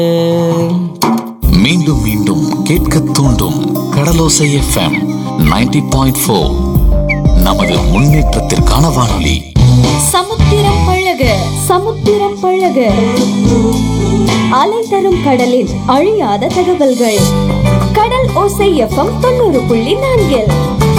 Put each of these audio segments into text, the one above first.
மீண்டும் மீண்டும் கேட்க தூண்டும் கடலோசை எஃப்எம் 90.4 பாயிண்ட் ஃபோர் நமது முன்னேற்றத்திற்கான வானொலி சமுத்திரம் பழக சமுத்திரம் பழக அலை தரும் கடலின் அழியாத தகவல்கள் கடல் ஓசை எஃப்எம் தொண்ணூறு புள்ளி நான்கில்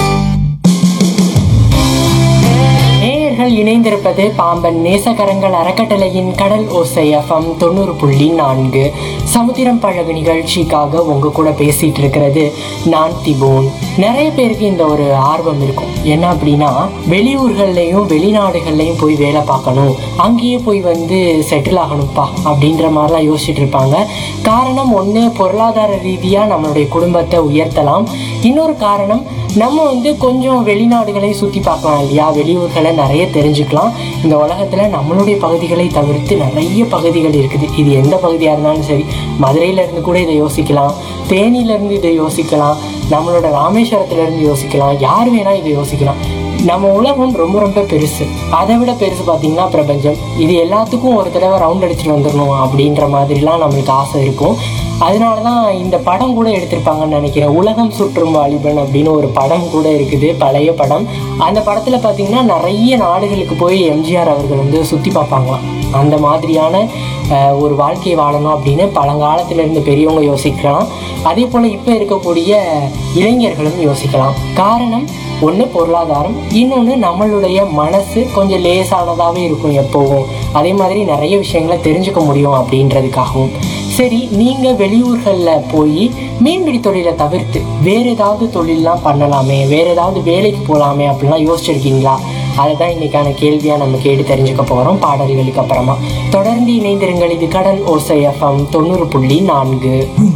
நேயர்கள் இணைந்திருப்பது பாம்பன் நேசகரங்கள் அறக்கட்டளையின் கடல் ஓசை எஃப்எம் தொண்ணூறு புள்ளி நான்கு சமுத்திரம் பழகு நிகழ்ச்சிக்காக உங்க கூட பேசிட்டு இருக்கிறது நான் திபோன் நிறைய பேருக்கு இந்த ஒரு ஆர்வம் இருக்கும் என்ன அப்படின்னா வெளியூர்கள்லையும் வெளிநாடுகள்லையும் போய் வேலை பார்க்கணும் அங்கேயே போய் வந்து செட்டில் ஆகணும்ப்பா அப்படின்ற மாதிரிலாம் யோசிச்சுட்டு இருப்பாங்க காரணம் ஒன்று பொருளாதார ரீதியாக நம்மளுடைய குடும்பத்தை உயர்த்தலாம் இன்னொரு காரணம் நம்ம வந்து கொஞ்சம் வெளிநாடுகளை சுற்றி பார்க்கலாம் இல்லையா வெளியூர்களை நிறைய தெரிஞ்சுக்கலாம் இந்த உலகத்தில் நம்மளுடைய பகுதிகளை தவிர்த்து நிறைய பகுதிகள் இருக்குது இது எந்த பகுதியாக இருந்தாலும் சரி மதுரையில இருந்து கூட இதை யோசிக்கலாம் தேனியில இருந்து இதை யோசிக்கலாம் நம்மளோட ராமேஸ்வரத்துல இருந்து யோசிக்கலாம் யார் வேணா இதை யோசிக்கலாம் நம்ம உலகம் ரொம்ப ரொம்ப பெருசு அதை விட பெருசு பார்த்தீங்கன்னா பிரபஞ்சம் இது எல்லாத்துக்கும் ஒரு தடவை ரவுண்ட் அடிச்சுட்டு வந்துடணும் அப்படின்ற மாதிரிலாம் நம்மளுக்கு ஆசை இருக்கும் அதனால தான் இந்த படம் கூட எடுத்திருப்பாங்கன்னு நினைக்கிறேன் உலகம் சுற்றும் வாலிபன் அப்படின்னு ஒரு படம் கூட இருக்குது பழைய படம் அந்த படத்தில் பார்த்தீங்கன்னா நிறைய நாடுகளுக்கு போய் எம்ஜிஆர் அவர்கள் வந்து சுற்றி பார்ப்பாங்களாம் அந்த மாதிரியான அஹ், ஒரு வாழ்க்கையை வாழணும் அப்படின்னு பழங்காலத்துல இருந்து பெரியவங்க யோசிக்கலாம் அதே போல் இப்போ இருக்கக்கூடிய இளைஞர்களும் யோசிக்கலாம் காரணம் ஒன்று பொருளாதாரம் இன்னொன்று நம்மளுடைய மனசு கொஞ்சம் லேசானதாகவே இருக்கும் எப்போவும் அதே மாதிரி நிறைய விஷயங்களை தெரிஞ்சுக்க முடியும் அப்படின்றதுக்காகவும் சரி நீங்கள் வெளியூர்களில் போய் மீன்பிடி தொழிலை தவிர்த்து வேறு ஏதாவது தொழிலெலாம் பண்ணலாமே வேறு ஏதாவது வேலைக்கு போகலாமே அப்படிலாம் யோசிச்சிருக்கீங்களா அதை தான் இன்னைக்கான கேள்வியாக நம்ம கேட்டு தெரிஞ்சுக்க போகிறோம் பாடல்களுக்கு அப்புறமா தொடர்ந்து இணைந்திருங்கள் இது கடல் ஓசை எஃப்எம் தொண்ணூறு புள்ளி நான்கு